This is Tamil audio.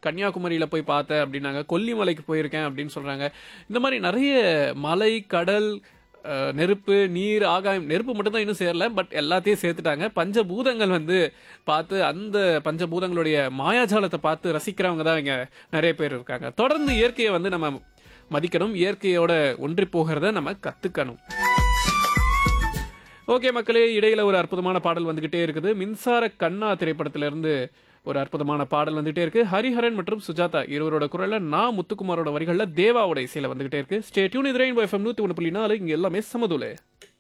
கன்னியாகுமரியில் போய் பார்த்தேன் அப்படின்னாங்க கொல்லிமலைக்கு போயிருக்கேன் அப்படின்னு சொல்கிறாங்க இந்த மாதிரி நிறைய மலை கடல் அஹ், நெருப்பு நீர் ஆகாயம் நெருப்பு மட்டும்தான் இன்னும் சேரல பட் எல்லாத்தையும் சேர்த்துட்டாங்க பஞ்சபூதங்கள் வந்து பார்த்து அந்த பஞ்சபூதங்களுடைய மாயாஜாலத்தை பார்த்து ரசிக்கிறவங்க தான் இங்கே நிறைய பேர் இருக்காங்க தொடர்ந்து இயற்கையை வந்து நம்ம மதிக்கணும் இயற்கையோட ஒன்றி போகிறத நம்ம கற்றுக்கணும் ஓகே மக்களே இடையில ஒரு அற்புதமான பாடல் வந்துகிட்டே இருக்குது மின்சார கண்ணா திரைப்படத்திலிருந்து ஒரு அற்புதமான பாடல் வந்துகிட்டே இருக்கு ஹரிஹரன் மற்றும் சுஜாதா இருவரோட குரல்ல நான் முத்துக்குமாரோட வரிகள்ல தேவாவோட இசையில வந்துகிட்டே இருக்கு ஸ்டே டியூன் இது ரெயின்போ எஃப்எம் நூத்தி ஒன்று புள்ளி நாலு இங்க எல்லாமே சமதுலே